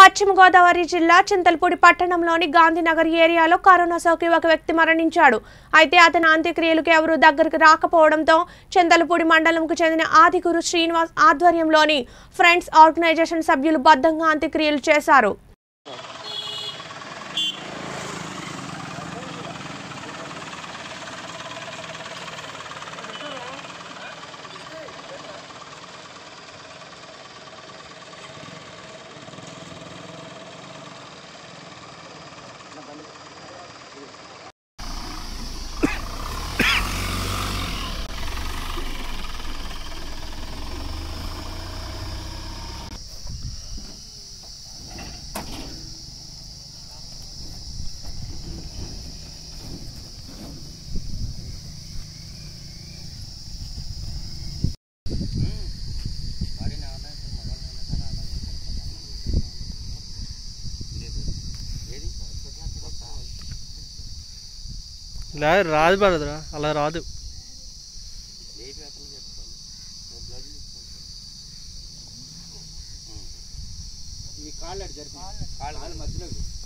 పశ్చిమ గోదావరి జిల్లా చింతలపూడి పట్టణంలోని గాంధీనగర్ ఏరియాలో కరోనా సోకి ఒక వ్యక్తి మరణించాడు అయితే అతని అంత్యక్రియలకు ఎవరూ దగ్గరకు రాకపోవడంతో చింతలపూడి మండలంకు చెందిన ఆదిగురు శ్రీనివాస్ ఆధ్వర్యంలోని ఫ్రెండ్స్ ఆర్గనైజేషన్ సభ్యులు బద్దంగా అంత్యక్రియలు చేశారు లే రాదు బ్రదరా అలా రాదు మీ కాళ్ళు అటు జరిపి కాళ్ళు మధ్యలో